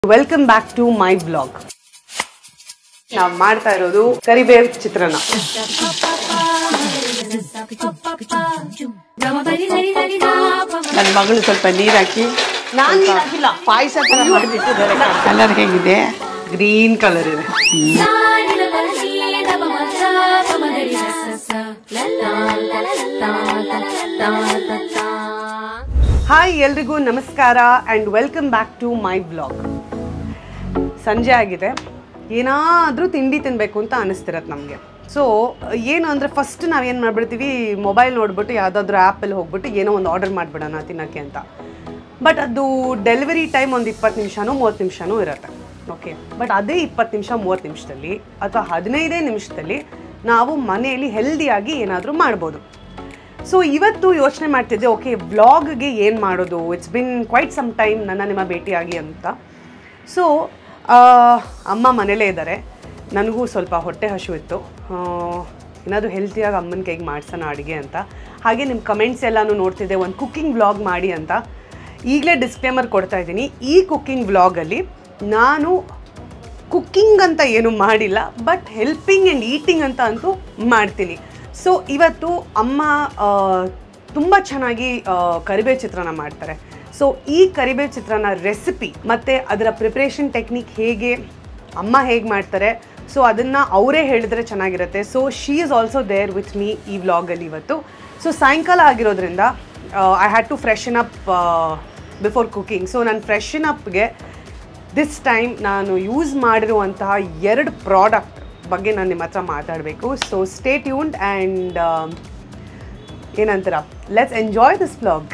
Welcome back to my blog ನಾವು ಮಾಡ್ತಾ ಇರೋದು ಕರಿಬೇವ್ ಚಿತ್ರಾನ್ನ ನನ್ನ ಮಗಳು ಸ್ವಲ್ಪ ನೀರು ಹಾಕಿ ನಾನು ಹಾಕಿಲ್ಲ ಪಾಯಸ ಥರ ಮಾಡಿಬಿಟ್ಟಿದ್ದಾರೆ ಕಲರ್ ಹೇಗಿದೆ ಗ್ರೀನ್ ಕಲರ್ ಇದೆ ಹಾಯ್ ಎಲ್ರಿಗೂ ನಮಸ್ಕಾರ and welcome back to my blog ಸಂಜೆ ಆಗಿದೆ ಏನಾದರೂ ತಿಂಡಿ ತಿನ್ನಬೇಕು ಅಂತ ಅನಿಸ್ತಿರತ್ತೆ ನಮಗೆ ಸೊ ಏನು ಅಂದರೆ ಫಸ್ಟ್ ನಾವೇನು ಮಾಡ್ಬಿಡ್ತೀವಿ ಮೊಬೈಲ್ ನೋಡ್ಬಿಟ್ಟು ಯಾವುದಾದ್ರೂ ಆ್ಯಪಲ್ಲಿ ಹೋಗ್ಬಿಟ್ಟು ಏನೋ ಒಂದು ಆರ್ಡರ್ ಮಾಡಿಬಿಡೋಣ ತಿನ್ನೋಕ್ಕೆ ಅಂತ ಬಟ್ ಅದು ಡೆಲಿವರಿ ಟೈಮ್ ಒಂದು ಇಪ್ಪತ್ತು ನಿಮಿಷನೂ ಮೂವತ್ತು ನಿಮಿಷನೂ ಇರುತ್ತೆ ಓಕೆ ಬಟ್ ಅದೇ ಇಪ್ಪತ್ತು ನಿಮಿಷ ಮೂವತ್ತು ನಿಮಿಷದಲ್ಲಿ ಅಥವಾ ಹದಿನೈದೇ ನಿಮಿಷದಲ್ಲಿ ನಾವು ಮನೆಯಲ್ಲಿ ಹೆಲ್ದಿಯಾಗಿ ಏನಾದರೂ ಮಾಡ್ಬೋದು ಸೊ ಇವತ್ತು ಯೋಚನೆ ಮಾಡ್ತಿದ್ದೆ ಓಕೆ ವ್ಲಾಗ್ಗೆ ಏನು ಮಾಡೋದು it's been quite some time ನನ್ನ ನಿಮ್ಮ ಭೇಟಿಯಾಗಿ ಅಂತ ಸೊ ಅಮ್ಮ ಮನೇಲೇ ಇದ್ದಾರೆ ನನಗೂ ಸ್ವಲ್ಪ ಹೊಟ್ಟೆ ಹಶು ಇತ್ತು ಏನಾದರೂ ಹೆಲ್ತಿಯಾಗಿ ಅಮ್ಮನ ಕೈಗೆ ಮಾಡ್ಸೋಣ ಅಡುಗೆ ಅಂತ ಹಾಗೆ ನಿಮ್ಮ ಕಮೆಂಟ್ಸ್ ಎಲ್ಲನೂ ನೋಡ್ತಿದ್ದೆ ಒಂದು ಕುಕ್ಕಿಂಗ್ ವ್ಲಾಗ್ ಮಾಡಿ ಅಂತ ಈಗಲೇ ಡಿಸ್ಕ್ಲೇಮರ್ ಕೊಡ್ತಾ ಇದ್ದೀನಿ ಈ ಕುಕ್ಕಿಂಗ್ ವ್ಲಾಗಲ್ಲಿ ನಾನು ಕುಕ್ಕಿಂಗ್ ಅಂತ ಏನು ಮಾಡಿಲ್ಲ ಬಟ್ ಹೆಲ್ಪಿಂಗ್ ಆ್ಯಂಡ್ ಈಟಿಂಗ್ ಅಂತ ಅಂತೂ ಮಾಡ್ತೀನಿ ಸೊ ಇವತ್ತು ಅಮ್ಮ ತುಂಬ ಚೆನ್ನಾಗಿ ಕರಿಬೇವು ಚಿತ್ರಾನ್ನ ಮಾಡ್ತಾರೆ ಸೊ ಈ ಕರಿಬೇವು ಚಿತ್ರಾನ್ನ ರೆಸಿಪಿ ಮತ್ತು ಅದರ ಪ್ರಿಪ್ರೇಷನ್ ಟೆಕ್ನಿಕ್ ಹೇಗೆ ಅಮ್ಮ ಹೇಗೆ ಮಾಡ್ತಾರೆ ಸೊ ಅದನ್ನು ಅವರೇ ಹೇಳಿದ್ರೆ ಚೆನ್ನಾಗಿರುತ್ತೆ so she is also there with me ಈ ವ್ಲಾಗಲ್ಲಿ ಇವತ್ತು ಸೊ ಸಾಯಂಕಾಲ ಆಗಿರೋದ್ರಿಂದ I had to freshen up before cooking so ನಾನು ಫ್ರೆಶನ್ ಅಪ್ಗೆ ದಿಸ್ ಟೈಮ್ ನಾನು ಯೂಸ್ ಮಾಡಿರುವಂತಹ ಎರಡು ಪ್ರಾಡಕ್ಟ್ ಬಗ್ಗೆ ನಾನು ನಿಮ್ಮ ಹತ್ರ ಮಾತಾಡಬೇಕು ಸೊ ಸ್ಟೇ ಟ್ಯೂನ್ಡ್ ಆ್ಯಂಡ್ ಏನಂತೀರ let's enjoy this blog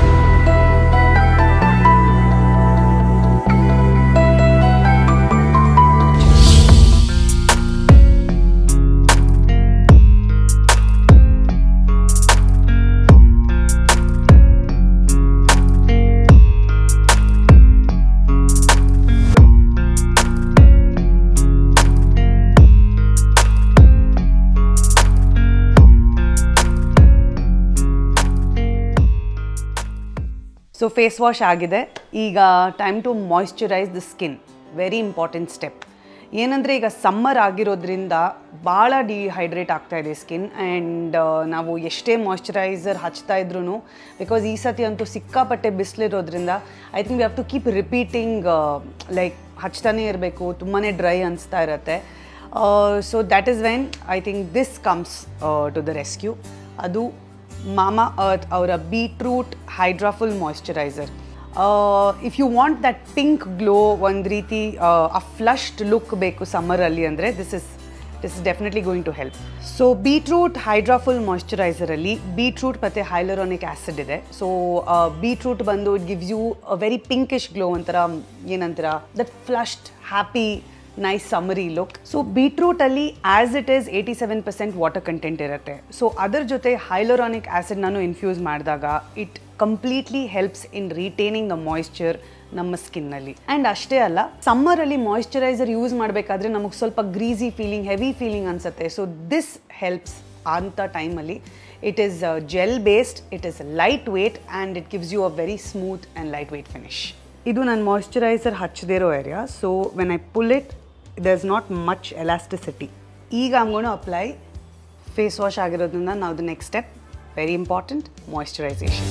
so face wash ಆಗಿದೆ ಈಗ time to moisturise the skin very important step ಏನಂದರೆ ಈಗ ಸಮ್ಮರ್ ಆಗಿರೋದ್ರಿಂದ ಭಾಳ ಡಿಹೈಡ್ರೇಟ್ ಆಗ್ತಾ ಇದೆ ಸ್ಕಿನ್ ಆ್ಯಂಡ್ ನಾವು ಎಷ್ಟೇ ಮಾಯ್ಶ್ಚರೈಸರ್ ಹಚ್ತಾ ಇದ್ರೂ ಬಿಕಾಸ್ ಈ ಸತಿ ಅಂತೂ ಸಿಕ್ಕಾಪಟ್ಟೆ ಬಿಸಿಲಿರೋದ್ರಿಂದ I think we have to keep repeating like ಹಚ್ತಾನೇ ಇರಬೇಕು ತುಂಬಾ ಡ್ರೈ ಅನಿಸ್ತಾ ಇರುತ್ತೆ so that is when I think this comes to the rescue ಅದು ಮಾಮಾ ಅರ್ತ್ ಅವರ beetroot hydraful moisturiser if you want that pink glow ಒಂದು ರೀತಿ ಆ ಫ್ಲಶ್ಡ್ ಲುಕ್ ಬೇಕು ಸಮ್ಮರಲ್ಲಿ ಅಂದರೆ this is this is definitely going to help so beetroot hydraful ಮಾಯ್ಶ್ಚರೈಸರಲ್ಲಿ beetroot ಮತ್ತು ಹೈಲರೋನಿಕ್ ಆ್ಯಸಿಡ್ ಇದೆ ಸೊ ಬೀಟ್ರೂಟ್ ಬಂದು it gives you a very pinkish glow ಒಂಥರ ಏನಂತೀರ that flushed happy nice summery look so ಬೀಟ್ರೂಟಲ್ಲಿ as it is eighty seven percent water content ಇರುತ್ತೆ so ಅದರ ಜೊತೆ ಹೈಲೋರಾನಿಕ್ ಆ್ಯಸಿಡ್ ನಾನು ಇನ್ಫ್ಯೂಸ್ ಮಾಡಿದಾಗ it completely helps in retaining the moisture ನಮ್ಮ ಸ್ಕಿನ್ನಲ್ಲಿ ಆ್ಯಂಡ್ ಅಷ್ಟೇ ಅಲ್ಲ ಸಮ್ಮರಲ್ಲಿ ಮಾಯ್ಶ್ಚರೈಸರ್ ಯೂಸ್ ಮಾಡಬೇಕಾದ್ರೆ ನಮಗೆ ಸ್ವಲ್ಪ ಗ್ರೀಸಿ ಫೀಲಿಂಗ್ ಹೆವಿ ಫೀಲಿಂಗ್ ಅನಿಸುತ್ತೆ ಸೊ ದಿಸ್ ಹೆಲ್ಪ್ಸ್ ಅಂಥ ಟೈಮಲ್ಲಿ it is gel based it is lightweight and it gives you a very smooth and lightweight finish ಇದು ನಾನು ಮಾಯ್ಶ್ಚರೈಸರ್ ಹಚ್ಚದೇ ಇರೋ area so when I pull it there is not much elasticity ಈಗ ಅಂಗೋಣ apply face wash ಆಗಿರೋದ್ರಿಂದ ನಾವು the next step very important moisturisation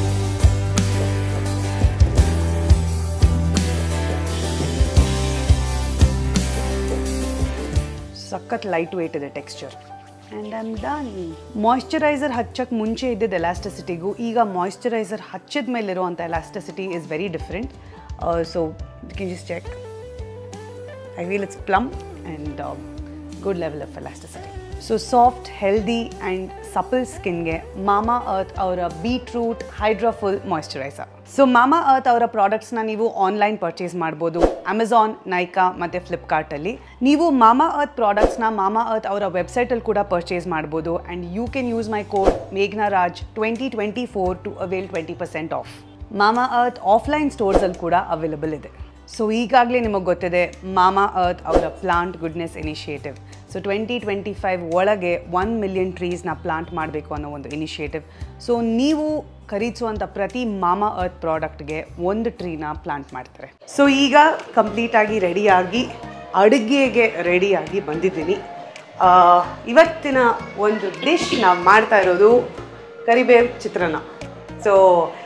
ಸಖತ್ lightweight ಇದೆ texture and I'm done moisturiser ಹಚ್ಚಕ್ಕೆ ಮುಂಚೆ ಇದ್ದಿದ್ದ ಎಲಾಸ್ಟಿಸಿಟಿಗೂ ಈಗ ಮಾಯ್ಶ್ಚರೈಸರ್ ಹಚ್ಚಿದ ಮೇಲಿರುವಂಥ elasticity is very different so kin just check I feel it's plump and good level of elasticity so soft healthy and supple ಸ್ಕಿನ್ಗೆ ಮಾಮಾ ಅರ್ತ್ ಅವರ beetroot hydraful moisturiser so Mamaearth ಅವರ ಪ್ರಾಡಕ್ಟ್ಸ್ನ ನೀವು online purchase ಮಾಡ್ಬೋದು Amazon Nykaa ಮತ್ತು ಫ್ಲಿಪ್ಕಾರ್ಟಲ್ಲಿ ನೀವು ಮಾಮಾ ಅರ್ತ್ ಪ್ರಾಡಕ್ಟ್ಸ್ನ ಮಾಮಾ ಅರ್ತ್ ಅವರ ವೆಬ್ಸೈಟಲ್ಲಿ ಕೂಡ ಪರ್ಚೇಸ್ ಮಾಡ್ಬೋದು and you can use my code ಮೇಘ್ನಾ Raj twenty twenty four to avail twenty percent off Mamaearth offline ಸ್ಟೋರ್ಸಲ್ಲಿ ಕೂಡ ಅವೈಲಬಲ್ ಇದೆ ಸೊ ಈಗಾಗಲೇ ನಿಮಗೆ ಗೊತ್ತಿದೆ ಮಾಮಾ ಅರ್ತ್ ಅವರ plant goodness initiative so twenty twenty five ಒಳಗೆ ಒನ್ ಮಿಲಿಯನ್ ಟ್ರೀಸ್ನ ಪ್ಲಾಂಟ್ ಮಾಡಬೇಕು ಅನ್ನೋ ಒಂದು ಇನಿಷಿಯೇಟಿವ್ ಸೊ ನೀವು ಖರೀದಿಸುವಂಥ ಪ್ರತಿ ಮಾಮಾ ಅರ್ತ್ ಪ್ರಾಡಕ್ಟ್ಗೆ ಒಂದು ಟ್ರೀನ ಪ್ಲಾಂಟ್ ಮಾಡ್ತಾರೆ ಸೊ ಈಗ ಕಂಪ್ಲೀಟಾಗಿ ರೆಡಿಯಾಗಿ ಅಡುಗೆಗೆ ರೆಡಿಯಾಗಿ ಬಂದಿದ್ದೀನಿ ಆ, ಇವತ್ತಿನ ಒಂದು ಡಿಶ್ ನಾವು ಮಾಡ್ತಾ ಇರೋದು ಕರಿಬೇವು ಚಿತ್ರಾನ್ನ ಸೊ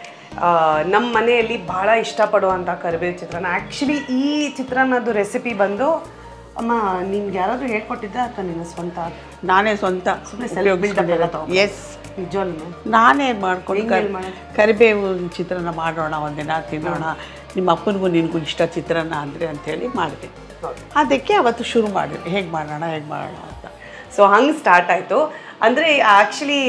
ನಮ್ಮ ಮನೆಯಲ್ಲಿ ಭಾಳ ಇಷ್ಟಪಡುವಂಥ ಕರಿಬೇವು ಚಿತ್ರಾನ್ನ ಆ್ಯಕ್ಚುಲಿ ಈ ಚಿತ್ರಾನ್ನದ್ದು ರೆಸಿಪಿ ಬಂದು ಅಮ್ಮ ನಿಮ್ಗೆ ಯಾರಾದರೂ ಹೇಳ್ಕೊಟ್ಟಿದ್ದ ಅಥವಾ ನಿನ್ನ ಸ್ವಂತ ನಾನೇ ಸ್ವಂತ ಸುಮ್ನೆ self build-up ಎಲ್ಲ ತಗೊಂಡು. ಎಸ್ ನಿಜವಲ್ಲ ನಾನೇ ಮಾಡ್ಕೊಂಡು ಹೆಂಗ್ ಕರ್- ಹೆಂಗ್ ಮಾಡೋದು? ಕರಿಬೇವು ಚಿತ್ರಾನ್ನ ಮಾಡೋಣ ಒಂದಿನ ತಿನ್ನೋಣ ನಿಮ್ಮ ಅಪ್ಪನಿಗೂ ನಿನಗೂ ಇಷ್ಟ ಚಿತ್ರಾನ್ನ ಅಂದರೆ ಅಂಥೇಳಿ ಮಾಡಿದೆ ಹೌದು. ಅದಕ್ಕೆ ಅವತ್ತು ಶುರು ಮಾಡಿದೆ ಹೇಗೆ ಮಾಡೋಣ ಹೇಗೆ ಮಾಡೋಣ ಅಂತ ಸೊ ಹಂಗೆ ಸ್ಟಾರ್ಟ್ ಆಯಿತು ಅಂದರೆ ಆ್ಯಕ್ಚುಲಿ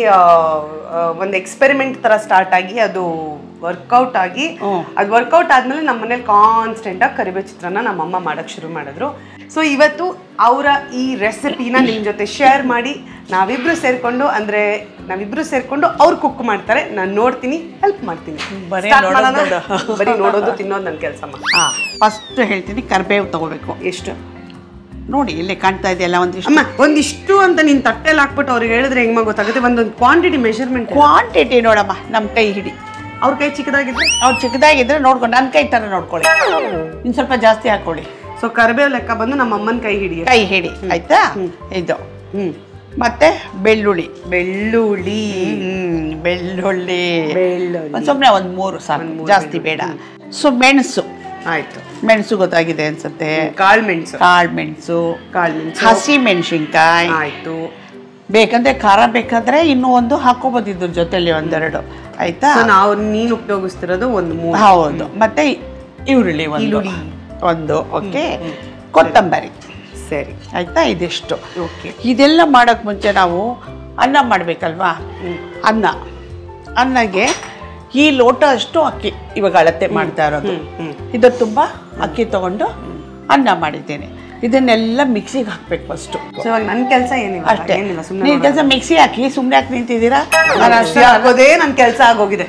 ಒಂದು ಎಕ್ಸ್ಪೆರಿಮೆಂಟ್ ಥರ ಸ್ಟಾರ್ಟ್ ಆಗಿ ಅದು ವರ್ಕೌಟ್ ಆಗಿ ಹ್ಮ್. ಅದು ವರ್ಕೌಟ್ ಆದಮೇಲೆ ನಮ್ಮ ಮನೇಲಿ ಕಾನ್ಸ್ಟೆಂಟಾಗಿ ಕರಿಬೇವು ಚಿತ್ರಾನ್ನ ನಮ್ಮಮ್ಮ ಮಾಡೋಕ್ಕೆ ಶುರು ಮಾಡಿದ್ರು ಸೊ ಇವತ್ತು ಅವರ ಈ ರೆಸಿಪಿನ ನಿಮ್ಮ ಜೊತೆ ಶೇರ್ ಮಾಡಿ ನಾವಿಬ್ರು ಸೇರಿಕೊಂಡು ಅಂದರೆ ನಾವಿಬ್ರು ಸೇರಿಕೊಂಡು ಅವ್ರು ಕುಕ್ ಮಾಡ್ತಾರೆ ನಾನು ನೋಡ್ತೀನಿ ಹೆಲ್ಪ್ ಮಾಡ್ತೀನಿ ಬರೀ Start ನೋಡೋದು ಮಾಡೋಣ? ನೋಡು. ಬರೀ ನೋಡೋದು ತಿನ್ನೋದು ನನ್ನ ಕೆಲಸಮ್ಮ ಹಾಂ ಫಸ್ಟ್ ಹೇಳ್ತೀನಿ ಕರಿಬೇವು ತೊಗೋಬೇಕು ಎಷ್ಟು ನೋಡಿ ಇಲ್ಲಿ ಕಾಣ್ತಾ ಇದೆಯಲ್ಲ ಒಂದಿಷ್ಟು ಅಮ್ಮ ಒಂದಿಷ್ಟು ಅಂತ ನೀನು ತಟ್ಟೆಲಿ ಹಾಕ್ಬಿಟ್ಟು ಅವ್ರಿಗೆ ಹೇಳಿದ್ರೆ ಹೆಂಗೆ ಗೊತ್ತಾಗುತ್ತೆ ಒಂದೊಂದು ಕ್ವಾಂಟಿಟಿ ಮೆಷರ್ಮೆಂಟ್ ಕ್ವಾಂಟಿಟಿ ನೋಡಮ್ಮ ನಮ್ಮ ಕೈ ಹಿಡಿ ಅವ್ರ ಕೈ ಚಿಕ್ಕದಾಗಿದ್ರೆ ಅವ್ರು ಚಿಕ್ಕದಾಗಿದ್ರೆ ನೋಡ್ಕೊಂಡು ನನ್ನ ಕೈ ಥರ ನೋಡ್ಕೊಳ್ಳಿ ಇನ್ನು ಸ್ವಲ್ಪ ಜಾಸ್ತಿ ಹಾಕೊಳ್ಳಿ ಸೊ ಕರಿಬೇವು ಲೆಕ್ಕ ಬಂದು ನಮ್ಮ ಅಮ್ಮನ ಕೈ ಹಿಡಿಯ ಕೈ ಹಿಡಿ ಆಯ್ತಾ ಇದು ಹ್ಮ್ ಮತ್ತೆ ಬೆಳ್ಳುಳ್ಳಿ ಬೆಳ್ಳುಳ್ಳಿ ಹ್ಮ್ ಬೆಳ್ಳುಳ್ಳಿ ಬೆಳ್ಳುಳ್ಳಿ ಒಂದು ಸುಮ್ಮನೆ ಒಂದು ಮೂರು ಸಾಕು ಜಾಸ್ತಿ ಬೇಡ ಸೊ ಮೆಣಸು ಆಯ್ತು ಮೆಣಸು ಗೊತ್ತಾಗಿದೆ ಅನ್ಸುತ್ತೆ ಕಾಳು ಮೆಣಸು ಕಾಳು ಮೆಣಸು ಕಾಳು ಮೆಣಸು ಹಸಿ ಮೆಣಸಿನ್ಕಾಯಿ ಆಯ್ತು ಬೇಕಂದ್ರೆ ಖಾರ ಬೇಕಾದ್ರೆ ಇನ್ನೂ ಒಂದು ಹಾಕೋಬೋದು ಇದ್ರ ಜೊತೆಲಿ ಒಂದೆರಡು ಆಯ್ತಾ ಸೊ ನಾವು ನೀನು ಉಪಯೋಗಿಸ್ತಿರೋದು ಒಂದು ಮೂರು ಹೌದು ಮತ್ತೆ ಈರುಳ್ಳಿ ಒಂದು ಈರುಳ್ಳಿ. ಒಂದು ಓಕೆ ಕೊತ್ತಂಬರಿ ಸರಿ ಆಯ್ತಾ ಇದಿಷ್ಟು ಓಕೆ ಇದೆಲ್ಲ ಮಾಡೋಕ್ಕೆ ಮುಂಚೆ ನಾವು ಅನ್ನ ಮಾಡಬೇಕಲ್ವಾ ಅನ್ನ ಅನ್ನಗೆ ಈ ಲೋಟ ಅಷ್ಟು ಅಕ್ಕಿ ಇವಾಗ ಅಳತೆ ಮಾಡ್ತಾ ಇರೋದು ಹ್ಮ್. ಇದು ತುಂಬ ಅಕ್ಕಿ ತಗೊಂಡು ಅನ್ನ ಮಾಡಿದ್ದೇನೆ ಇದನ್ನೆಲ್ಲ ಮಿಕ್ಸಿಗೆ ಹಾಕ್ಬೇಕು ಫಸ್ಟು ಸೊ ಇವಾಗ ನನ್ನ ಕೆಲಸ ಏನಿಲ್ಲ ಅಷ್ಟೇ ಏನಿಲ್ಲ ಸುಮ್ಮನೆ ನೀವು ಕೆಲಸ ಮಿಕ್ಸಿ ಹಾಕಿ ಸುಮ್ಮನೆ ಹಾಕಿ ನಿಂತಿದ್ದೀರಾ ನಾನು ಅಷ್ಟೇ ಆಗೋದೇ ನನ್ನ ಕೆಲಸ ಆಗೋಗಿದೆ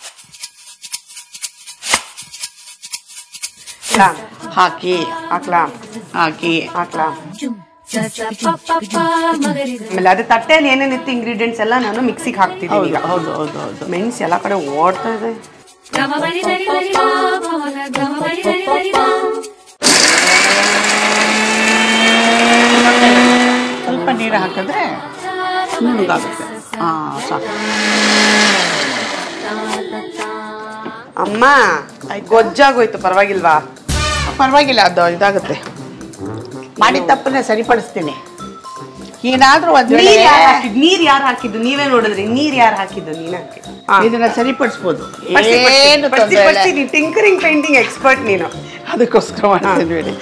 ಹಾಕ್ಲಾ ಹಾಕಿ ಹಾಕ್ಲಾ ಹಾಕಿ ಹಾಕ್ಲಾ ಆಮೇಲೆ ಅದೇ ತಟ್ಟೆಯಲ್ಲಿ ಏನೇನಿತ್ತು ಇಂಗ್ರೀಡಿಯೆಂಟ್ಸ್ ಎಲ್ಲ ನಾನು ಮಿಕ್ಸಿಗೆ ಹಾಕ್ತಿದ್ದೀನಿ ಹೌದು ಈಗ ಹೌದು ಹೌದು ಹೌದು ಮೆಣಸು ಎಲ್ಲ ಕಡೆ ಓಡ್ತಾ ಇದೆ ಸ್ವಲ್ಪ ನೀರು ಹಾಕಿದ್ರೆ ನುಣ್ಣಗಾಗುತ್ತೆ ಹಾಂ ಸಾಕು ಅಮ್ಮ ಗೊಜ್ಜಾಗೋಯ್ತು ಪರವಾಗಿಲ್ವಾ ಪರವಾಗಿಲ್ಲ ಅದು ಇದಾಗುತ್ತೆ ಮಾಡಿದ ತಪ್ಪನ್ನೇ ಸರಿಪಡಿಸ್ತೀನಿ ಏನಾದರೂ ಒಂದು ನೀರ್ ವೇಳೆ ಯಾರು ಹಾಕಿದ್ದು ನೀರ್ ಯಾರು ಹಾಕಿದ್ದು ನೀವೇ ನೋಡಿದ್ರಿ ನೀರ್ ಯಾರು ಹಾಕಿದ್ದು ನೀನ್ ಹಾಕಿ ಇದನ್ನ ಸರಿಪಡಿಸ್ಬೋದು ಏನು ತೊಂದರೆ ಇಲ್ಲ ಟಿಂಕರಿಂಗ್ ಪೇಂಟಿಂಗ್ ಎಕ್ಸ್ಪರ್ಟ್ ನೀನು ಅದಕ್ಕೋಸ್ಕರ ಮಾಡ್ತೀನಿ ಹೇಳಿ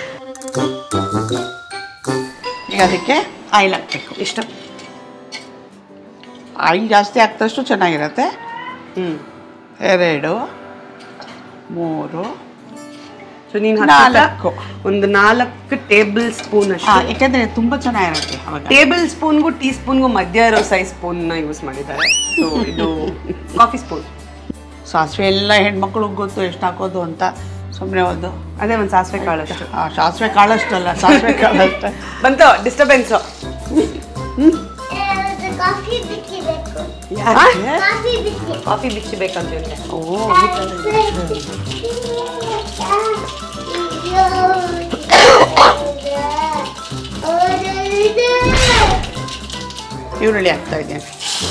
ಈಗ ಅದಕ್ಕೆ ಆಯಿಲ್ ಹಾಕ್ಬೇಕು ಇಷ್ಟ ಆಯಿಲ್ ಜಾಸ್ತಿ ಹಾಕ್ದಷ್ಟು ಚೆನ್ನಾಗಿರುತ್ತೆ ಹ್ಮ್ ಎರಡು ಮೂರು ಸೊ ನೀನ್ ನಾಲ್ಕು. ಒಂದು ನಾಲ್ಕು ಟೇಬಲ್ ಸ್ಪೂನ್ ಆ, ಅಷ್ಟು ಯಾಕಂದ್ರೆ ತುಂಬ ಚೆನ್ನಾಗಿರುತ್ತೆ ಅವಾಗ ಟೇಬಲ್ ಸ್ಪೂನ್ಗೂ ಟೀ ಸ್ಪೂನ್ಗೂ ಮಧ್ಯ ಇರೋ ಸೈಜ್ ಸ್ಪೂನ್ ನ ಯೂಸ್ ಮಾಡಿದ್ದಾರೆ ಸೊ ಇದು ಕಾಫಿ ಸ್ಪೂನ್ ಸಾಸಿವೆ ಎಲ್ಲ ಹೆಣ್ಮಕ್ಳಿಗೆ ಗೊತ್ತು ಎಷ್ಟು ಹಾಕೋದು ಅಂತ ಸುಮ್ಮನೆ ಒಂದು ಅದೇ ಒಂದು ಸಾಸಿವೆ ಕಾಳಷ್ಟು ಆ, ಸಾಸಿವೆ ಕಾಳಷ್ಟಲ್ಲ ಸಾಸಿವೆ ಕಾಳಷ್ಟು ಬಂತು ಡಿಸ್ಟರ್ಬೆನ್ಸ್ ಕಾಫಿ ಬಿಚ್ಚಿಬೇಕು ಯಾಕೆ? ಕಾಫಿ ಬಿಚ್ಚಿ ಕಾಫಿ ಬಿಚ್ಚಿ ಬೇಕಂತ ಹೇಳಿ ಓ ಈರುಳ್ಳಿ ಹಾಕ್ತಾ ಇದ್ದೇನೆ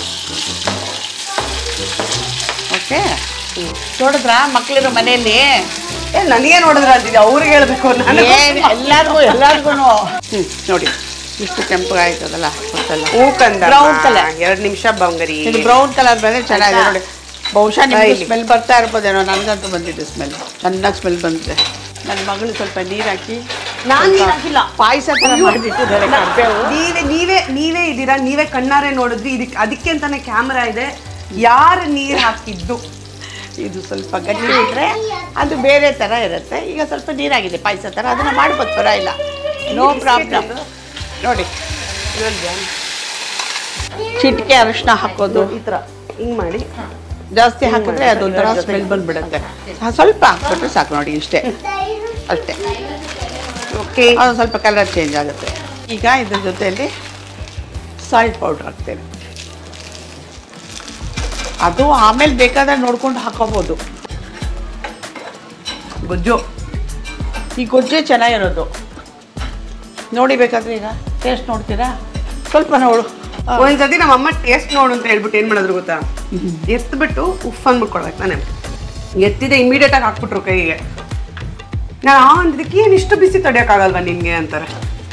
ಓಕೆ ನೋಡಿದ್ರಾ ಮಕ್ಳಿರೋ ಮನೆಯಲ್ಲಿ ಏ ನನಗೆ ನೋಡಿದ್ರ ಅಂತಿದ್ದೆ ಅವ್ರಿಗೆ ಹೇಳ್ಬೇಕು ನಾನು ಏನ್ ಎಲ್ಲಾರ್ಗು ಎಲ್ಲಾರ್ಗು ಹ್ಮ್ ನೋಡಿ ಇಷ್ಟು ಕೆಂಪಗಾಯ್ತದಲ್ಲ ಗೊತ್ತಲ್ಲ ಹೂಕಂದ Brown colour. ಎರಡು ನಿಮಿಷ ಬಂಗರಿ ಇದು ಬ್ರೌನ್ ಕಲರ್ ಬಂದ್ರೆ ಚೆನ್ನಾಗಿದೆ ನೋಡಿ ಬಹುಶಃ ನಿಮ್ಗೆ ಬಾಯಲ್ಲಿ. ಸ್ಮೆಲ್ ಬರ್ತಾ ಇರ್ಬೋದೇನೋ ನನಗಂತೂ ಬಂದಿದೆ ಸ್ಮೆಲ್ ಚೆನ್ನಾಗಿ ಸ್ಮೆಲ್ ಬಂದಿದೆ ನನ್ನ ಮಗಳು ಸ್ವಲ್ಪ ನೀರು ಹಾಕಿ ನಾನ್ ನೀರ್ ಹಾಕಿಲ್ಲ. ಪಾಯಸ ಥರ ಮಾಡಿಬಿಟ್ಟಿದ್ದಾರೆ ಕರ್ಬೇವು ನೀವೇ ನೀವೇ ನೀವೇ ಇದ್ದೀರಾ ನೀವೇ ಕಣ್ಣಾರೆ ನೋಡಿದ್ರಿ ಇದಕ್ಕೆ ಅದಕ್ಕೆ ಅಂತಾನೆ ಕ್ಯಾಮ್ರಾ ಇದೆ ಯಾರು ನೀರ್ ಹಾಕಿದ್ದು ಇದು ಸ್ವಲ್ಪ ಗಟ್ಟಿ ಇದ್ರೆ ಅದು ಬೇರೆ ಥರ ಇರುತ್ತೆ ಈಗ ಸ್ವಲ್ಪ ನೀರಾಗಿದೆ ಪಾಯಸ ಥರ ಅದನ್ನ ಮಾಡ್ಬೋದು ಪರ ಇಲ್ಲ ನೋ ಪ್ರಾಬ್ಲಮ್ ನೋಡಿ ಚಿಟಿಕೆ ಅರಿಶಿನ ಹಾಕೋದು ಈ ತರ ಹಿಂಗ್ ಮಾಡಿ ಜಾಸ್ತಿ ಹಾಕಿದ್ರೆ ಅದೊಂಥರ ಸ್ಮೆಲ್ ಬಂದ್ಬಿಡುತ್ತೆ ಹ, ಸ್ವಲ್ಪ ಹಾಕ್ಬಿಟ್ರೆ ಸಾಕು ನೋಡಿ ಇಷ್ಟೇ ಅಷ್ಟೇ ಓಕೆ ಅದು ಸ್ವಲ್ಪ ಕಲರ್ ಚೇಂಜ್ ಆಗುತ್ತೆ ಈಗ ಇದ್ರ ಜೊತೆಯಲ್ಲಿ ಸಾಲ್ಟ್ ಪೌಡ್ರ್ ಹಾಕ್ತೇನೆ ಅದು ಆಮೇಲೆ ಬೇಕಾದ್ರೆ ನೋಡ್ಕೊಂಡು ಹಾಕೋಬೋದು ಗೊಜ್ಜು ಈ ಗೊಜ್ಜೆ ಚೆನ್ನಾಗಿರೋದು ನೋಡಿ ಬೇಕಾದ್ರೆ ಈಗ ಟೇಸ್ಟ್ ನೋಡ್ತೀರಾ ಸ್ವಲ್ಪ ನೋಡು ಆ, ಒಂದ್ಸತಿ ನಮ್ಮ ಅಮ್ಮ ಟೇಸ್ಟ್ ನೋಡು ಅಂತ ಹೇಳ್ಬಿಟ್ಟು ಏನ್ ಮಾಡಿದ್ರು ಗೊತ್ತಾ ಎತ್ಬಿಟ್ಟು ಉಫ್ ಅಂದ್ಬಿಟ್ಟು ಕೊಡ್ಬೇಕು ತಾನೆ ಎತ್ತಿದೆ ಇಮಿಡಿಯೇಟ್ ಆಗಿ ಹಾಕ್ಬಿಟ್ರು ಕೈಗೆ ನಾನು ಆ ಅಂದಿದ್ದಕ್ಕೆ ಏನು ಇಷ್ಟು ಬಿಸಿ ತಡೆಯೋಕ್ಕಾಗಲ್ವಾ ನಿನ್ಗೆ ಅಂತಾರೆ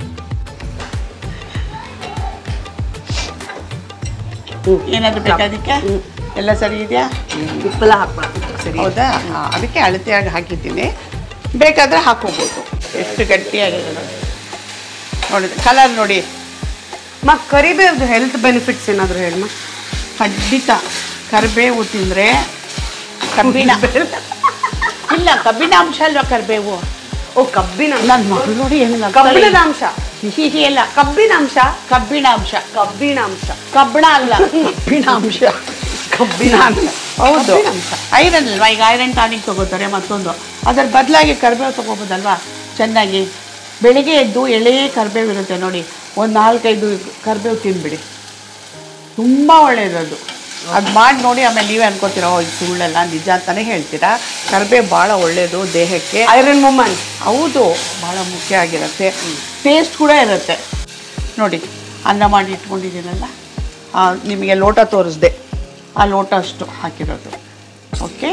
ಏನಾದ್ರು ಬೇಕಾದಕ್ಕೆ ಎಲ್ಲ ಸರಿ ಇದೆಯಾ ಉಪ್ಪೆಲ್ಲ ಹಾಕ್ಬಾರ್ದು ಸರಿ ಹೌದಾ ಹಾ, ಅದಕ್ಕೆ ಅಳತೆಯಾಗಿ ಹಾಕಿದ್ದೀನಿ ಬೇಕಾದ್ರೆ ಹಾಕೋಬೋದು ಎಷ್ಟು ಗಟ್ಟಿಯಾಗಿದೆ ನೋಡಿ ನೋಡಿ ಕಲರ್ ನೋಡಿ ಮ ಕರಿಬೇವ್ದು ಹೆಲ್ತ್ ಬೆನಿಫಿಟ್ಸ್ ಏನಾದ್ರು ಹೇಳಮ್ಮ ಖಂಡಿತ ಕರಿಬೇವು ತಿಂದರೆ ಕಬ್ಬಿಣ ಇಲ್ಲ ಕಬ್ಬಿನಾಂಶ ಅಲ್ವಾ ಕರಿಬೇವು ಓ ಕಬ್ಬಿನ ನನ್ನ ಮಗಳು ನೋಡಿ ಹೆಂಗೆ ಕಬ್ಬಿಣದ ಅಂಶ ಸಿಹಿ ಅಲ್ಲ ಕಬ್ಬಿನಾಂಶ ಕಬ್ಬಿಣಾಂಶ ಕಬ್ಬಿನಾಂಶ ಕಬ್ಬಣ ಅಲ್ಲ ಕಬ್ಬಿಣಾಂಶ ಕಬ್ಬಿನ ಹೌದು ಐರನ್ ಅಲ್ವಾ ಈಗ ಐರನ್ ಟಾನಿಕ್ ತಗೋತಾರೆ ಮತ್ತೊಂದು ಅದರ ಬದಲಾಗಿ ಕರಿಬೇವು ತಗೋಬೋದಲ್ವಾ ಚೆನ್ನಾಗಿ ಬೆಳಿಗ್ಗೆ ಎದ್ದು ಎಳೆ ಕರಿಬೇವು ಇರುತ್ತೆ ನೋಡಿ ಒಂದು ನಾಲ್ಕೈದು ಕರಿಬೇವು ತಿನ್ಬಿಡಿ ತುಂಬ ಒಳ್ಳೆಯದದು ಅದು ಮಾಡಿ ನೋಡಿ ಆಮೇಲೆ ನೀವೇ ಅನ್ಕೋತೀರಾ ಓ ಇದು ಸುಳ್ಳಲ್ಲ ನಿಜ ಅಂತಲೇ ಹೇಳ್ತೀರಾ ಕರಿಬೇವು ಭಾಳ ಒಳ್ಳೆಯದು ದೇಹಕ್ಕೆ ಐರನ್ ಮೂಮೆಂಟ್ ಹೌದು ಭಾಳ ಮುಖ್ಯ ಆಗಿರುತ್ತೆ ಟೇಸ್ಟ್ ಕೂಡ ಇರುತ್ತೆ ನೋಡಿ ಅನ್ನ ಮಾಡಿ ಇಟ್ಕೊಂಡಿದ್ದೀನಲ್ಲ ಆ, ನಿಮಗೆ ಲೋಟ ತೋರಿಸ್ದೆ ಆ ಲೋಟ ಅಷ್ಟು ಹಾಕಿರೋದು ಓಕೆ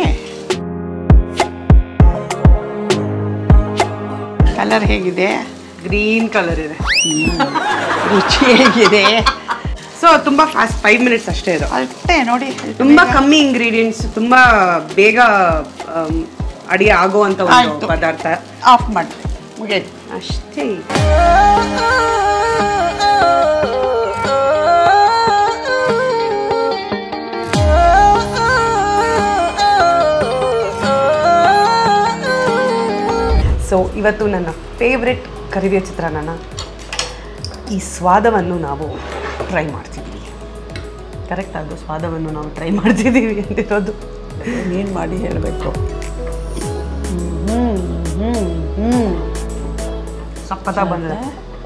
ಕಲರ್ ಹೇಗಿದೆ ಗ್ರೀನ್ ಕಲರ್ ಇದೆ ರುಚಿ ಹೇಗಿದೆ ಸೊ ತುಂಬಾ ಫಾಸ್ಟ್ ಫೈವ್ ಮಿನಿಟ್ಸ್ ಅಷ್ಟೇ ಇದು ಅಷ್ಟೇ ನೋಡಿ ತುಂಬಾ ಕಮ್ಮಿ ಇಂಗ್ರೀಡಿಯೆಂಟ್ಸ್ ತುಂಬಾ ಬೇಗ ಆಮ್, ಅಡಿಗೆ ಆಗುವಂತ ಒಂದು ಆಯ್ತು. ಪದಾರ್ಥ ಆಫ್ ಮಾಡಿ ಮುಗಿಯಿತು ಅಷ್ಟೇ ಸೊ ಇವತ್ತು ನನ್ನ ಫೇವ್ರೆಟ್ ಕರಿವೆ ಚಿತ್ರಾನ್ನ ಈ ಸ್ವಾದವನ್ನು ನಾವು ಟ್ರೈ ಮಾಡ್ತಿದ್ದೀವಿ ಕರೆಕ್ಟ್ ಅದು ಸ್ವಾದವನ್ನು ನಾವು ಟ್ರೈ ಮಾಡ್ತಿದ್ದೀವಿ ಅಂತಿರೋದು ನೀನು ಮಾಡಿ ಹೇಳಬೇಕು ಸಪ್ಪತ್ತ ಬಂದಿದೆ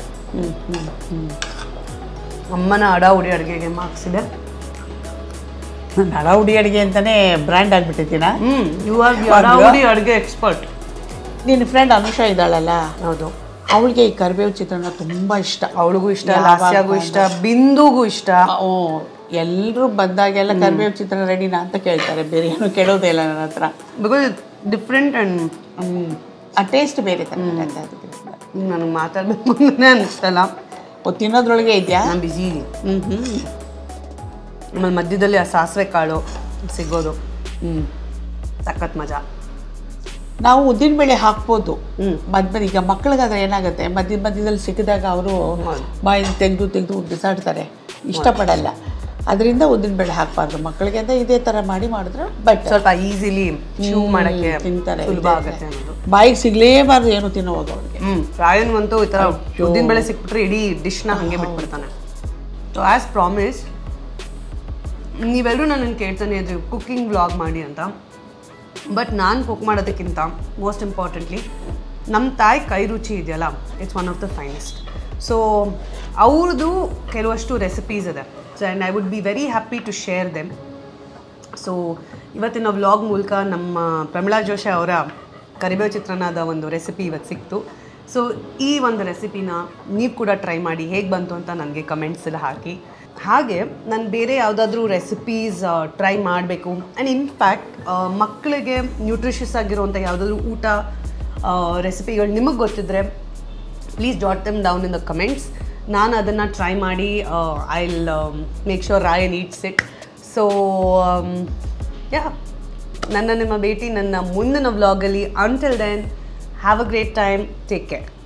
ಅಮ್ಮನ ಅಡ ಉಡಿ ಅಡುಗೆಗೆ ಮಾರ್ಕ್ಸ್ ಇದೆ ನಡ ಹುಡಿ ಅಡುಗೆ ಅಂತಲೇ ಬ್ರ್ಯಾಂಡ್ ಆಗಿಬಿಟ್ಟಿದ್ದೀನಾ ಹ್ಮ್ ಯು ಆರ್ ಅಡ ಉಡಿ ಅಡುಗೆ ಎಕ್ಸ್ಪರ್ಟ್ ನಿನ್ನ ಫ್ರೆಂಡ್ ಅನುಷಾ ಇದ್ದಾಳಲ್ಲ ಹೌದು ಅವಳಿಗೆ ಈ ಕರಿಬೇವು ಚಿತ್ರಾನ್ನ ತುಂಬ ಇಷ್ಟ ಅವಳಿಗೂ ಇಷ್ಟ ಯಾವಾಗ ಲಾಸ್ಯಾಗೂ ಇಷ್ಟ ಬಿಂದುಗೂ ಇಷ್ಟ ಓ ಎಲ್ಲರೂ ಬಂದಾಗೆಲ್ಲ ಕರಿಬೇವು ಚಿತ್ರಾನ್ನ ರೆಡಿನಾ ಅಂತ ಕೇಳ್ತಾರೆ ಬೇರೆ ಏನು ಕೇಳೋದೇ ಇಲ್ಲ ನನ್ನ ಹತ್ರ ಬಿಕಾಸ್ ಡಿಫ್ರೆಂಟ್ ಆ್ಯಂಡ್ ಹ್ಮ್. ಆ ಟೇಸ್ಟ್ ಬೇರೆ ಥರ ಇರುತ್ತೆ ಅದಕ್ಕೆ. ನನಗೆ ಮಾತಾಡಬೇಕು ಅಂತಲೇ ಅನಿಸ್ತಲ್ಲ ಓ ತಿನ್ನೋದ್ರೊಳಗೆ ಇದೆಯಾ ನಾನು ಬಿಸಿ ಹ್ಞೂ ಹ್ಞೂ ಆಮೇಲೆ ಮಧ್ಯದಲ್ಲಿ ಆ ಸಾಸಿವೆ ಕಾಳು ಸಿಗೋದು ಹ್ಞೂ ಸಖತ್ ಮಜಾ ನಾವು ಉದ್ದಿನಬೇಳೆ ಹಾಕ್ಬೋದು ಹ್ಮ್. ಮಧ್ಯ ಈಗ ಮಕ್ಳಿಗಾದ್ರೆ ಏನಾಗುತ್ತೆ ಮಧ್ಯ ಮಧ್ಯದಲ್ಲಿ ಸಿಕ್ಕಿದಾಗ ಅವರು ಹೌದು. ಬಾಯಿಂದ ತೆಗೆದು ತೆಗೆದು ಬಿಸಾಡ್ತಾರೆ ಇಷ್ಟಪಡಲ್ಲ ಅದರಿಂದ ಉದ್ದಿನಬೇಳೆ ಹಾಕಬಾರ್ದು ಮಕ್ಕಳಿಗೆ ಅಂತ ಇದೇ ಥರ ಮಾಡಿ ಮಾಡಿದ್ರೆ ಬಟ್ ಸ್ವಲ್ಪ ಈಸಿಲಿ ಚೂ ಮಾಡಕ್ಕೆ ತಿಂತಾರೆ ಸುಲಭ ಇದೆ ಆಗುತ್ತೆ ಅನ್ನೋದು ಬಾಯಿಗೆ ಸಿಗ್ಲೇಬಾರ್ದು ಏನು ತಿನ್ನೋದು ಅವ್ರಿಗೆ ಹ್ಮ್ ರಾಯನ್ಗಂತೂ ಈ ಥರ ಅಯ್ಯೋ. ಉದ್ದಿನ ಬೇಳೆ ಸಿಕ್ಬಿಟ್ರೆ ಇಡೀ ಡಿಶ್ನ ಹಂಗೆ ಬಿಟ್ಬಿಡ್ತಾನೆ ಸೊ ಆ್ಯಸ್ ಪ್ರಾಮಿಸ್ ನೀವೆಲ್ಲರೂ ನನ್ನನ್ನು ಕೇಳ್ತಾನೆ ಇದ್ರಿ ಕುಕ್ಕಿಂಗ್ ವ್ಲಾಗ್ ಮಾಡಿ ಅಂತ ಬಟ್ ನಾನು ಕುಕ್ ಮಾಡೋದಕ್ಕಿಂತ ಮೋಸ್ಟ್ ಇಂಪಾರ್ಟೆಂಟ್ಲಿ ನಮ್ಮ ತಾಯಿ ಕೈ ರುಚಿ ಇದೆಯಲ್ಲ it's one of the finest so ಅವ್ರದ್ದು ಕೆಲವಷ್ಟು ರೆಸಿಪೀಸ್ ಇದೆ so and I would be very happy to share them so ಇವತ್ತಿನ ವ್ಲಾಗ್ ಮೂಲಕ ನಮ್ಮ ಪ್ರಮಿಳಾ ಜೋಶಿ ಅವರ ಕರಿಬೇವು ಚಿತ್ರಾನ್ನದ ಒಂದು ರೆಸಿಪಿ ಇವತ್ತು ಸಿಕ್ತು ಸೊ ಈ ಒಂದು ರೆಸಿಪಿನ ನೀವು ಕೂಡ ಟ್ರೈ ಮಾಡಿ ಹೇಗೆ ಬಂತು ಅಂತ ನನಗೆ ಕಮೆಂಟ್ಸ್ ಎಲ್ಲ ಹಾಕಿ ಹಾಗೆ ನಾನು ಬೇರೆ ಯಾವುದಾದ್ರೂ ರೆಸಿಪೀಸ್ ಟ್ರೈ ಮಾಡಬೇಕು ಆ್ಯಂಡ್ ಇನ್ಫ್ಯಾಕ್ಟ್ ಮಕ್ಕಳಿಗೆ ನ್ಯೂಟ್ರಿಷಿಯಸ್ ಆಗಿರುವಂಥ ಯಾವುದಾದ್ರೂ ಊಟ ರೆಸಿಪಿಗಳು ನಿಮಗೆ ಗೊತ್ತಿದ್ರೆ please jot them down in the comments ನಾನು ಅದನ್ನು ಟ್ರೈ ಮಾಡಿ I will make sure Rayan eats it so yeah ನನ್ನ ನಿಮ್ಮ ಭೇಟಿ ನನ್ನ ಮುಂದಿನ ವ್ಲಾಗಲ್ಲಿ until then have a great time take care